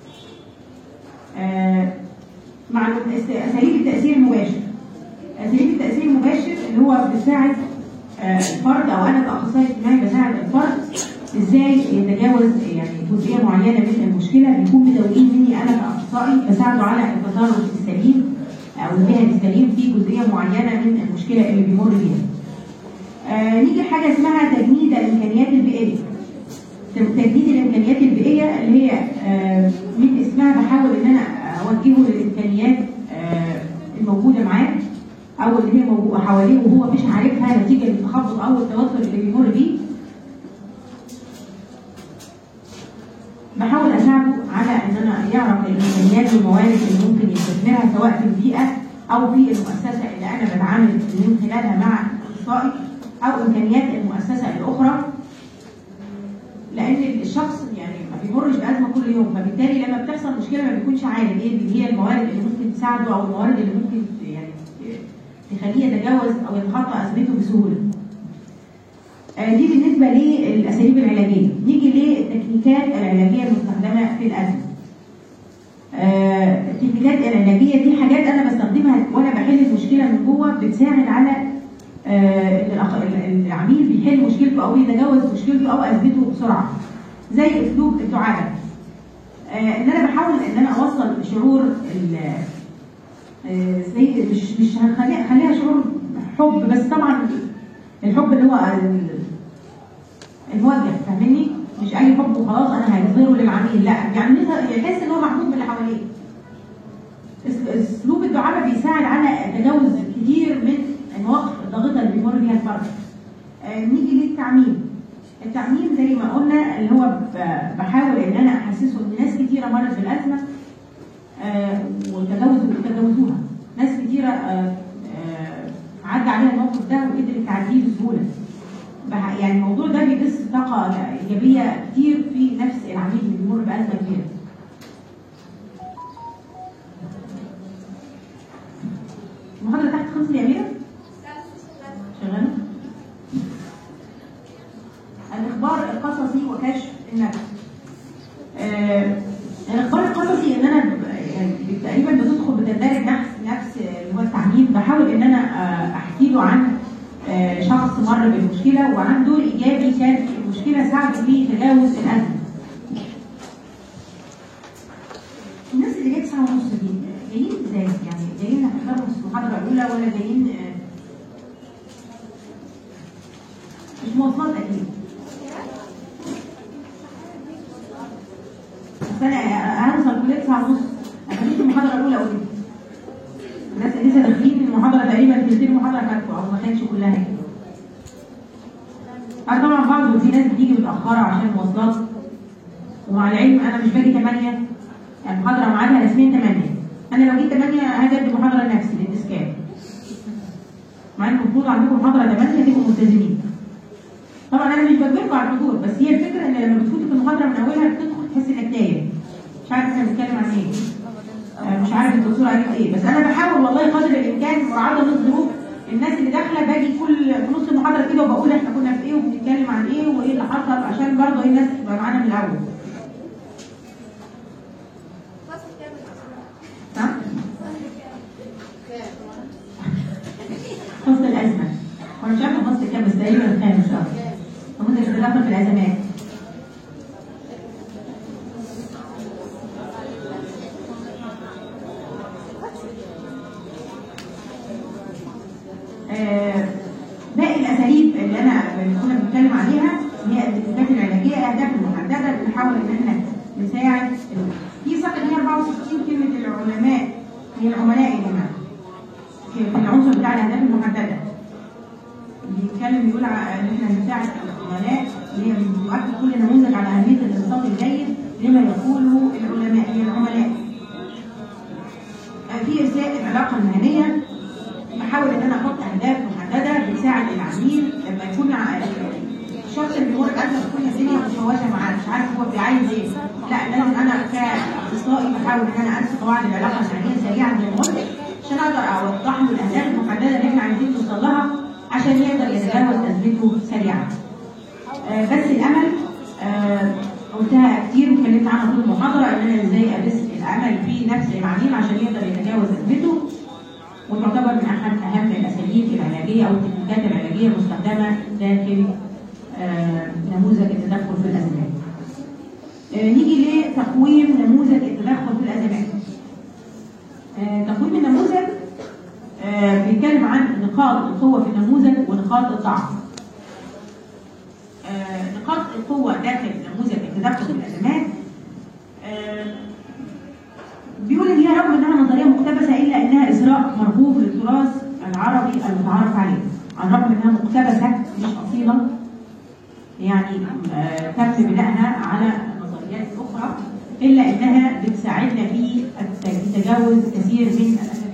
آه، معلوم است- اساليب التاثير المباشر اساليب التاثير المباشر اللي هو بتساعد آه، الفرد او انا كاخصائي اجتماعي بساعد الفرد ازاي يتجاوز يعني جزئيه معينه من المشكله بيكون مدوقين مني انا كاخصائي بساعده على التصرف السليم او المهني السليم في جزئيه معينه من المشكله اللي بيمر بيها. آه نيجي لحاجه اسمها تجنيد الامكانيات البيئيه. تجديد الامكانيات البيئيه اللي هي آه، من اسمها بحاول ان انا اوجهه للامكانيات آه، الموجوده معاه او اللي هي موجوده حواليه وهو مش عارفها نتيجه للتخبط او التوتر اللي بيمر بيه بحاول اساعده على ان انا يعرف الامكانيات والموارد اللي ممكن يستثمرها سواء في البيئه او في المؤسسه اللي انا بتعامل من خلالها مع اخصائي او امكانيات المؤسسه الاخرى لان الشخص يعني ما بيمرش بازمه كل يوم فبالتالي لما بتحصل مشكله ما بيكونش عارف ايه اللي هي الموارد اللي ممكن تساعده او الموارد اللي ممكن يعني تخليه يتجاوز او يتخطى ازمته بسهوله. آه، دي بالنسبه للاساليب العلاجيه، نيجي للتكنيكات العلاجيه المستخدمه في الازمه. آه، التكنيكات العلاجيه دي حاجات انا بستخدمها وانا بحل المشكله من جوه بتساعد على آه، إن الأخ- العميل بيحل مشكلته او يتجاوز مشكلته او ازمته بسرعه. زي اسلوب الدعابه. آه، ان انا بحاول ان انا اوصل شعور ال- آه، زي مش مش هنخليها خليها شعور حب بس طبعا الحب اللي هو ال- الموجه فاهمني؟ مش اي حب وخلاص انا هيظهره للعميل لا يعني يظهر- يحس ان هو محبوب من اللي حواليه. اس- اسلوب الدعابه بيساعد على تجاوز كتير من المواقف الضاغطه اللي بيمر بيها الفرد. آه، نيجي للتعميم. التعميم زي ما قلنا اللي هو ب- بحاول ان انا احسسه ان ناس كتيره مرت بالازمه آه، وتجاوزوا تجاوزوها ناس كتيره آه، آه، عدى عليها الموقف ده وقدرت تعديه بسهوله بح- يعني الموضوع ده بيبث طاقه ايجابيه كتير في نفس العميل اللي بيمر بازمه كبيره المحاضره تحت خلصت يا اميره شغاله الاخبار القصصي وكشف النفس آه، الاخبار القصصي ان انا ب- يعني تقريبا بتدخل بتندرج نفس نفس اللي هو التعميم بحاول ان انا آه، احكي له عن آه، شخص مر بالمشكله وعن دور ايجابي كان المشكله ساعده في تجاوز الازمه. الناس اللي جايه ساعه ونص دي جايين ازاي؟ يعني جايين هتحضروا المحاضره الاولى ولا جايين آه، مش مواصلات اكيد. بس انا هوصل كليه ساعه ونص اخليك المحاضره الاولى اقول الناس اللي لسه داخلين المحاضره تقريبا تلتين المحاضره فاتوا او ما كانتش كلها كده اه طبعا برضه في ناس بتيجي متاخره عشان مواصلات ومع العلم انا مش باجي 8 يعني المحاضره ميعادها رسميا 8 انا لو جيت 8 هاجي ادي محاضره لنفسي للاسكان مع ان المفروض عندكم محاضره 8 تبقوا ملتزمين طبعا انا مش بجبركم على الحضور بس هي الفكره ان لما بتفوتك المحاضره من اولها بتدخل تحس انك تايه مش عارف احنا بنتكلم عن ايه آه، مش عارف الدكتور قال ايه بس انا بحاول والله قدر الامكان مراعاه للظروف الناس اللي داخله باجي كل في نص المحاضره كده وبقول احنا كنا في ايه وبنتكلم عن ايه وايه اللي حصل عشان برضه ايه الناس تبقى معانا من الاول ها؟ فصل الازمه وانا مش عارفه فصل كام بس تقريبا الخامس اه وممكن تتدخل في الازمات آه، باقي الاساليب اللي انا اللي كنا بنتكلم عليها هي الاتفاقات العلاجيه الاهداف المحدده اللي بنحاول ان احنا نساعد في صفحه 164 كلمه العلماء هي العملاء يا جماعه في في العنصر بتاع الاهداف المحدده بيتكلم بيقول ع- ان احنا نساعد العملاء اللي هي بيؤكد كل نموذج على اهميه الانصات الجيد لما يقوله العلماء هي العملاء آه، في ارساء العلاقه المهنيه بحاول ان انا احط اهداف محدده بتساعد العميل لما يكون ع- الشخص اللي بيمر بازمه تكون الدنيا مشوشه معاه مش عارف هو عايز ايه لا لازم انا كاخصائي بحاول ان انا ارسم قواعد العلاقه المهنيه سريعا زي ما قلت عشان اقدر اوضح له الاهداف المحدده اللي احنا عايزين نوصل لها عشان يقدر يتجاوز ازمته سريعا. آه، بس الامل آه، قلتها كتير واتكلمت عنها طول المحاضره ان انا ازاي ابث الامل الامل في نفس العميل عشان يقدر يتجاوز ازمته وتعتبر من احد اهم الاساليب العلاجيه او التكنيكات العلاجيه المستخدمه داخل آه، نموذج التدخل في الازمات. آه، نيجي لتقويم نموذج التدخل في الازمات. آه، تقويم النموذج آه، بيتكلم عن نقاط القوه في النموذج ونقاط الضعف. آه، نقاط القوه داخل نموذج التدخل في الازمات آه، بيقول ان هي رغم انها نظريه مقتبسه الا انها اثراء مرغوب للتراث العربي المتعارف عليه على الرغم انها مقتبسه مش اصيله يعني آه، تم بنائها على نظريات اخرى الا انها بتساعدنا في الت- في تجاوز كثير من الازمات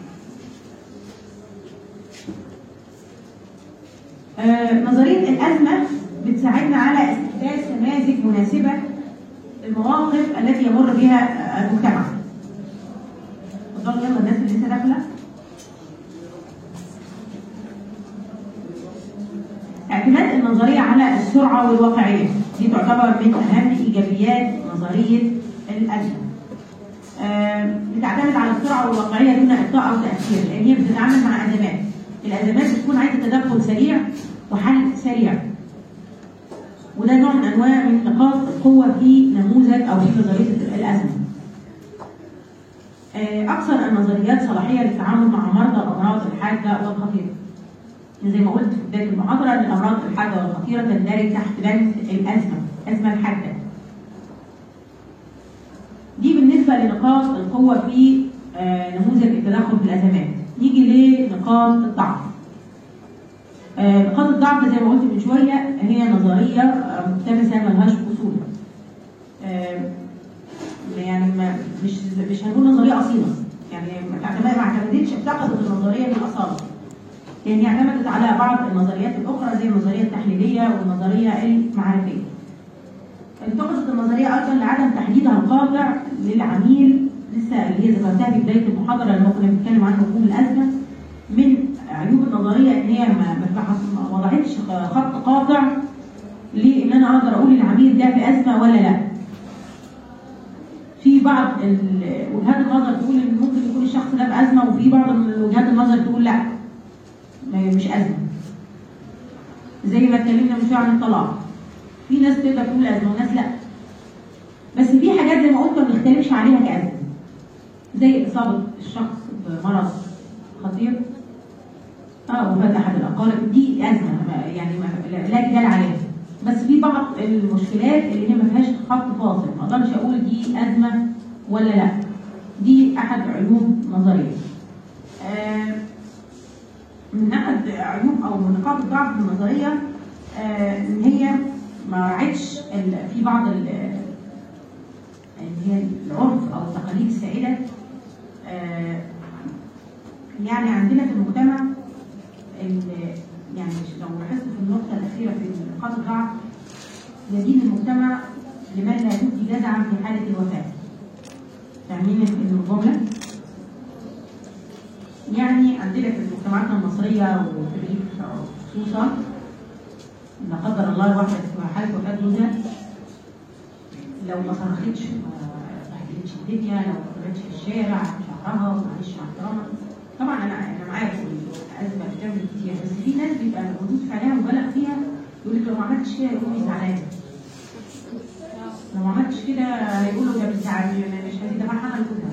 آه، نظريه الازمه بتساعدنا على استحداث نماذج مناسبه للمواقف التي يمر بها آه، المجتمع اتفضلوا يلا الناس اللي لسه داخله اعتماد النظريه على السرعه والواقعيه دي تعتبر من اهم ايجابيات نظريه الازمه آه، بتعتمد على السرعه والواقعيه دون ابطاء او تاخير لان هي بتتعامل مع ازمات الازمات بتكون عايزه تدخل سريع وحل سريع وده نوع من انواع من نقاط القوه في نموذج او في نظريه الازمه آه، اكثر النظريات صلاحيه للتعامل مع مرضى الامراض الحاده والخطيره زي ما قلت في بدايه المحاضره ان الامراض الحاده والخطيره تندرج تحت بند الازمه الازمه الحاده دي بالنسبه لنقاط القوه في آه، نموذج التدخل في الازمات نيجي لنقاط الضعف آه، نقاط الضعف زي ما قلت من شويه هي نظريه آه، مقتبسه ملهاش اصول آه، يعني ما مش مش هنقول نظريه اصيله يعني ما تعتمد- ما اعتمدتش اعتقدت النظريه بالاصاله يعني اعتمدت على بعض النظريات الاخرى زي النظريه التحليليه والنظريه المعرفيه انتقدت النظريه ايضا لعدم تحديدها القاطع للعميل لسه اللي هي ذكرتها في بدايه المحاضره لما كنا بنتكلم عن مفهوم الازمه من عيوب النظريه ان هي ما ما ما وضعتش خط قاطع لان انا اقدر اقول للعميل ده في ازمه ولا لا في بعض ال- وجهات النظر تقول ان ممكن يكون الشخص ده بازمه وفي بعض من وجهات النظر تقول لا ما- مش ازمه زي ما اتكلمنا من شويه عن الطلاق في ناس تقدر تقول ازمه وناس لا بس في حاجات زي ما قلت ما بنختلفش عليها كازمه زي اصابه الشخص بمرض خطير اه وفاة احد الاقارب دي ازمه ما- يعني ما- لا لا جدال عليها بس في بعض المشكلات اللي هي ما فيهاش خط فاصل ما اقدرش اقول دي ازمه ولا لا دي احد عيوب نظريه آه من احد عيوب او من نقاط الضعف في النظريه آه ان هي ما راعتش ال- في بعض ال- اللي هي العرف او التقاليد السائده آه يعني عندنا في المجتمع ال- يعني لو لاحظت في النقطه الاخيره في نقاط الضعف يدين المجتمع لمن لا تبدي جزعا في حاله الوفاه فاهمين الجمله؟ يعني عندنا في مجتمعاتنا المصريه وفي الريف خصوصا لا قدر الله واحده في حاله وفاه جوزها لو ما صرختش ما بهدلتش الدنيا لو ما طلعتش في الشارع شعرها معلش مع احترامها طبعا انا انا معاك الازمه بتعمل كتير بس في ناس بيبقى ردود فعلها مبالغ فيها يقول لك لو ما عملتش كده يقوم زعلان لو ما عملتش كده هيقولوا ده بتزعلني انا مش هدي ده فرحانه لجوزها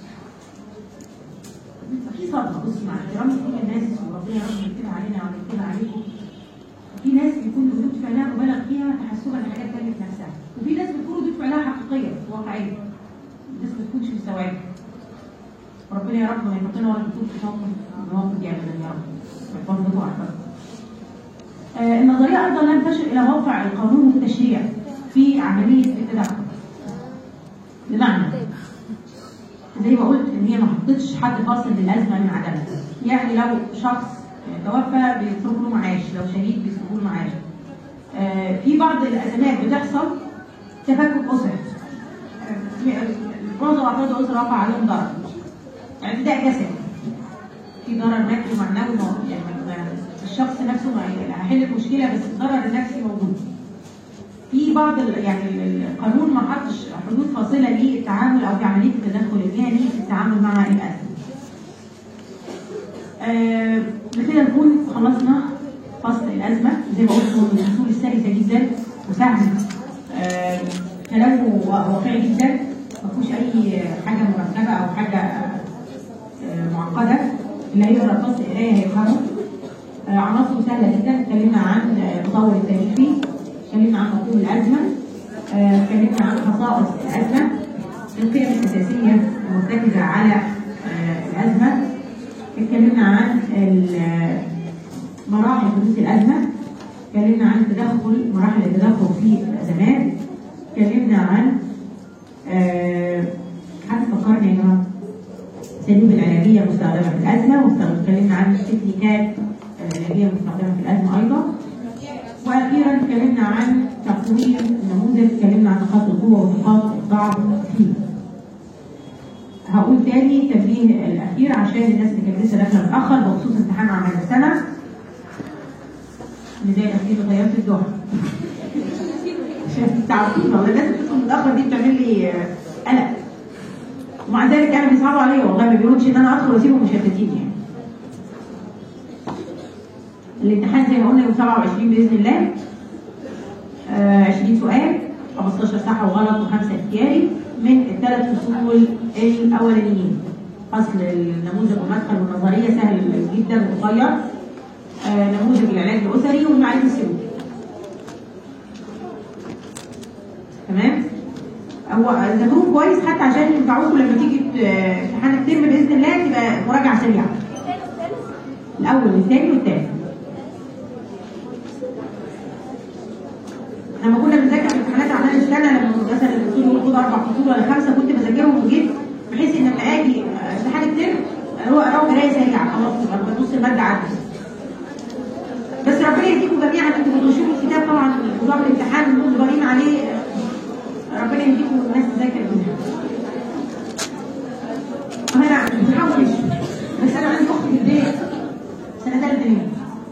في صدمه بصي مع احترامي لكل الناس وربنا يا رب يكتبها علينا ويكتبها عليكم في ناس بيكون ردود فعلها مبالغ فيها تحسبا لحاجات تانية في نفسها وفي ناس بتكون ردود فعلها حقيقيه واقعيه الناس ما بتكونش مستوعبه ربنا يا رب ما يحطنا ولا نكون في موقف من المواقف دي ابدا يا رب ويحفظنا واحفظنا آه، النظريه ايضا لم تصل الى موقع القانون والتشريع في عمليه التدخل بمعنى زي ما قلت ان هي ما حطتش حد فاصل للازمه من عدمها يعني لو شخص توفى بيصرف له معاش لو شهيد بيصرفوا له معاش آه، في بعض الازمات بتحصل تفكك اسري آه، معظم افراد الاسره وقع عليهم ضرر اعتداء جسدي في ضرر مادي ومعنوي موجود يعني ما- ما- الشخص نفسه ما هيحل المشكله بس الضرر النفسي موجود في بعض ال- يعني ال- القانون ما حطش حدود فاصله للتعامل او في عمليه التدخل المهني في التعامل مع الازمه. آه، بكده نكون خلصنا فصل الازمه زي ما قلت هو من الفصول السلسه جدا وسهل آه، كلامه واقعي جدا ما فيهوش اي حاجه مركبه او حاجه آه، معقده اللي هيقرا فصل القرايه هيفهمه آه، عناصره سهله جدا اتكلمنا عن آه، التطور التاريخي اتكلمنا عن مفهوم الازمه آه، اتكلمنا عن خصائص الازمه القيم الاساسيه المرتكزه على آه، الازمه اتكلمنا عن ال- مراحل حدوث الازمه اتكلمنا عن التدخل مراحل التدخل في الازمات اتكلمنا عن آه، حد فكرني يا جماعه الاساليب العلاجيه المستخدمه في الازمه واتكلمنا عن التكنيكات العلاجيه المستخدمه في الازمه ايضا واخيرا اتكلمنا عن تقويم النموذج اتكلمنا عن نقاط القوه ونقاط الضعف فيه هقول تاني التنبيه الاخير عشان الناس اللي كانت لسه داخله متاخر بخصوص امتحان اعمال السنه اللي زي الاخير غيرت الظهر عشان تعرفين والله الناس اللي بتدخل متاخر دي بتعمل لي آه، قلق ومع ذلك كانوا بيصعبوا عليا والله ما بيقولوش ان انا ادخل واسيبهم مشتتين يعني الامتحان زي ما قلنا يوم 27 باذن الله آه 20 سؤال 15 صح وغلط وخمسه اختياري من الثلاث فصول الاولانيين فصل النموذج والمدخل والنظريه سهل جدا وقصير آه نموذج العلاج الاسري والمعرفه السلوكي تمام هو ذاكروه كويس حتى عشان ينفعوكم لما تيجي ت- امتحان الترم باذن الله تبقى مراجعه سريعه الاول والثاني والثالث لما كنا بنذاكر في امتحانات اعمال السنه لما مثلا الدكتور يقول خد اربع فصول ولا خمسه كنت بذاكرهم وجيت بحيث ان لما اجي امتحان الترم هو اقراه قرايه سريعه خلاص يبقى نص الماده عدت بس ربنا يهديكم جميعا انتوا بتغشوا الكتاب طبعا نظام الامتحان انتم مجبرين عليه ربنا يهديكم والناس تذاكر منها انا بحاول بس انا عندي اخت في البيت